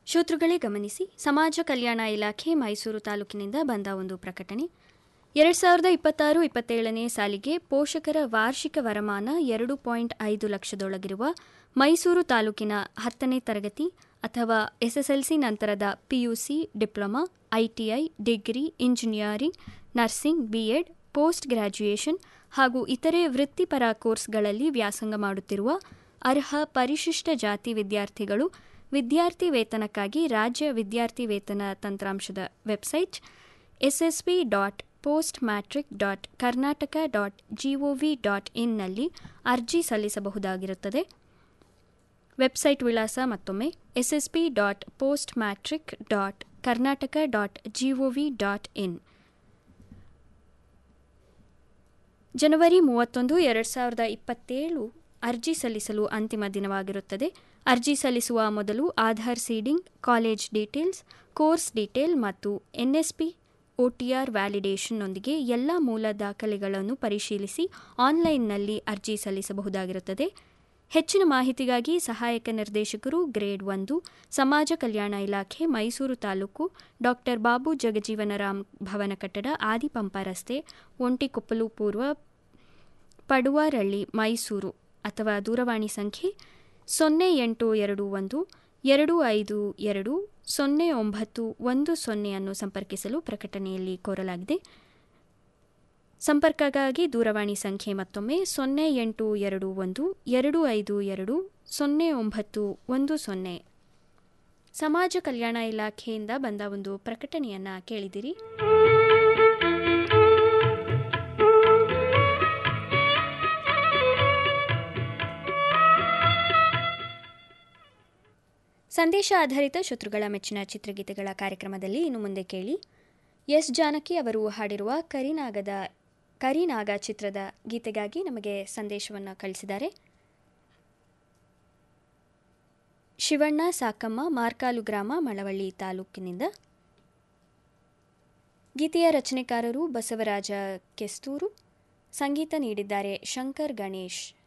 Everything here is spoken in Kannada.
ಶ್ರೋತೃಗಳೇ ಗಮನಿಸಿ ಸಮಾಜ ಕಲ್ಯಾಣ ಇಲಾಖೆ ಮೈಸೂರು ತಾಲೂಕಿನಿಂದ ಬಂದ ಒಂದು ಪ್ರಕಟಣೆ ಎರಡು ಸಾವಿರದ ಇಪ್ಪತ್ತಾರು ಇಪ್ಪತ್ತೇಳನೇ ಸಾಲಿಗೆ ಪೋಷಕರ ವಾರ್ಷಿಕ ವರಮಾನ ಎರಡು ಪಾಯಿಂಟ್ ಐದು ಲಕ್ಷದೊಳಗಿರುವ ಮೈಸೂರು ತಾಲೂಕಿನ ಹತ್ತನೇ ತರಗತಿ ಅಥವಾ ಎಸ್ಎಸ್ಎಲ್ಸಿ ನಂತರದ PUC diploma ITI degree engineering nursing BEd post graduation ಹಾಗೂ ಇತರೆ ವೃತ್ತಿಪರ ಕೋರ್ಸ್ಗಳಲ್ಲಿ ವ್ಯಾಸಂಗ ಮಾಡುತ್ತಿರುವ ಅರ್ಹ ಪರಿಶಿಷ್ಟ ಜಾತಿ ವಿದ್ಯಾರ್ಥಿಗಳು ವಿದ್ಯಾರ್ಥಿ ವೇತನಕ್ಕಾಗಿ ರಾಜ್ಯ ವಿದ್ಯಾರ್ಥಿ ವೇತನ ತಂತ್ರಾಂಶದ website SSP dot post matric dot Karnataka dot GOV dot ಇನ್ನಲ್ಲಿ ಅರ್ಜಿ ಸಲ್ಲಿಸಬಹುದಾಗಿರುತ್ತದೆ ವೆಬ್ಸೈಟ್ ವಿಳಾಸ ಮತ್ತೊಮ್ಮೆ SSP dot post matric dot Karnataka dot GOV dot in ಜನವರಿ ಮೂವತ್ತೊಂದು ಎರಡು ಸಾವಿರದ ಇಪ್ಪತ್ತೇಳು ಅರ್ಜಿ ಸಲ್ಲಿಸಲು ಅಂತಿಮ ದಿನವಾಗಿರುತ್ತದೆ ಅರ್ಜಿ ಸಲ್ಲಿಸುವ ಮೊದಲು Aadhaar seeding college details course detail ಮತ್ತು ಎನ್ಎಸ್ಪಿ ಒಟಿಆರ್ ವ್ಯಾಲಿಡೇಷನ್ನೊಂದಿಗೆ ಎಲ್ಲ ಮೂಲ ದಾಖಲೆಗಳನ್ನು ಪರಿಶೀಲಿಸಿ ಆನ್ಲೈನ್ನಲ್ಲಿ ಅರ್ಜಿ ಸಲ್ಲಿಸಬಹುದಾಗಿರುತ್ತದೆ ಹೆಚ್ಚಿನ ಮಾಹಿತಿಗಾಗಿ ಸಹಾಯಕ ನಿರ್ದೇಶಕರು ಗ್ರೇಡ್ ಒಂದು ಸಮಾಜ ಕಲ್ಯಾಣ ಇಲಾಖೆ ಮೈಸೂರು ತಾಲೂಕು ಡಾಕ್ಟರ್ ಬಾಬು ಜಗಜೀವನರಾಮ್ ಭವನ ಕಟ್ಟಡ ಆದಿಪಂಪ ರಸ್ತೆ ಒಂಟಿಕೊಪ್ಪಲು ಪೂರ್ವ ಪಡುವಾರಳ್ಳಿ ಮೈಸೂರು ಅಥವಾ ದೂರವಾಣಿ ಸಂಖ್ಯೆ ಸೊನ್ನೆ ಎಂಟು ಎರಡು ಒಂದು ಎರಡು ಐದು ಎರಡು ಸೊನ್ನೆ ಒಂಬತ್ತು ಒಂದು ಸೊನ್ನೆಯನ್ನು ಸಂಪರ್ಕಿಸಲು ಪ್ರಕಟಣೆಯಲ್ಲಿ ಕೋರಲಾಗಿದೆ ಸಂಪರ್ಕಕ್ಕಾಗಿ ದೂರವಾಣಿ ಸಂಖ್ಯೆ ಮತ್ತೊಮ್ಮೆ ಸೊನ್ನೆ ಎಂಟು ಎರಡು ಒಂದು ಎರಡು ಐದು ಎರಡು ಸೊನ್ನೆ ಒಂಬತ್ತು ಒಂದು ಸೊನ್ನೆ ಸಮಾಜ ಕಲ್ಯಾಣ ಇಲಾಖೆಯಿಂದ ಬಂದ ಒಂದು ಪ್ರಕಟಣೆಯನ್ನ ಕೇಳಿದಿರಿ ಸಂದೇಶ ಆಧಾರಿತ ಶತ್ರುಗಳ ಮೆಚ್ಚಿನ ಚಿತ್ರಗೀತೆಗಳ ಕಾರ್ಯಕ್ರಮದಲ್ಲಿ ಇನ್ನು ಮುಂದೆ ಕೇಳಿ ಎಸ್ ಜಾನಕಿ ಅವರು ಹಾಡಿರುವ ಕರಿನಾಗದ ಕರಿನಾಗ ಚಿತ್ರದ ಗೀತೆಗಾಗಿ ನಮಗೆ ಸಂದೇಶವನ್ನು ಕಳಿಸಿದ್ದಾರೆ ಶಿವಣ್ಣ ಸಾಕಮ್ಮ ಮಾರ್ಕಾಲು ಗ್ರಾಮ ಮಳವಳ್ಳಿ ತಾಲೂಕಿನಿಂದ ಗೀತೆಯ ರಚನೆಕಾರರು ಬಸವರಾಜ ಕೆಸ್ತೂರು ಸಂಗೀತ ನೀಡಿದ್ದಾರೆ ಶಂಕರ್ ಗಣೇಶ್